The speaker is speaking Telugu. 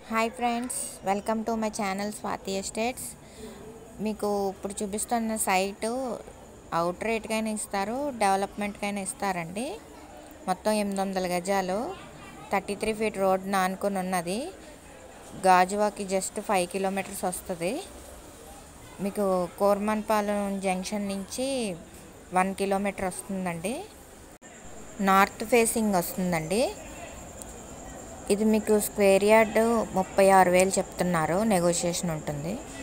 hi friends welcome to my channel Swathi estates మీకు ఇప్పుడు చూపిస్తున్న సైటు అవుట్ రేట్కైనా ఇస్తారు డెవలప్మెంట్కైనా ఇస్తారండి మొత్తం ఎనిమిది వందల గజాలు థర్టీ త్రీ ఫీట్ రోడ్ ఆనుకొని ఉన్నది గాజువాకి జస్ట్ ఫైవ్ కిలోమీటర్స్ వస్తుంది మీకు కోర్మన్పాలెం జంక్షన్ నుంచి వన్ కిలోమీటర్ వస్తుందండి నార్త్ ఫేసింగ్ వస్తుందండి ఇది మీకు స్క్వేర్ యార్డ్ ముప్పై ఆరు వేలు చెప్తున్నారు నెగోషియేషన్ ఉంటుంది